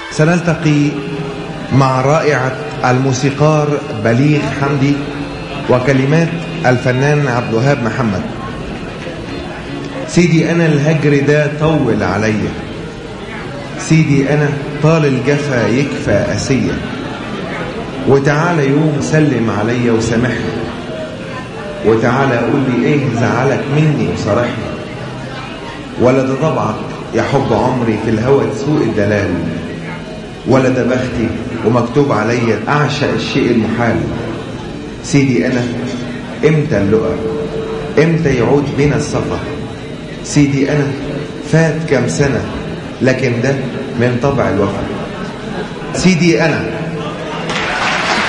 سنلتقي مع رائعة الموسيقار بليغ حمدي وكلمات الفنان عبد الوهاب محمد سيدي أنا الهجر ده طول عليا سيدي أنا طال الجفا يكفى أسية وتعالى يوم سلم عليا وسامحني وتعالى قول لي ايه زعلك مني وصارحني ولا ده طبعك يا حب عمري في الهوى تسوق الدلال ولا ده بختي ومكتوب عليا اعشق الشيء المحال سيدي انا امتى اللقى امتى يعود بنا السفر سيدي انا فات كم سنه لكن ده من طبع الوفا سيدي انا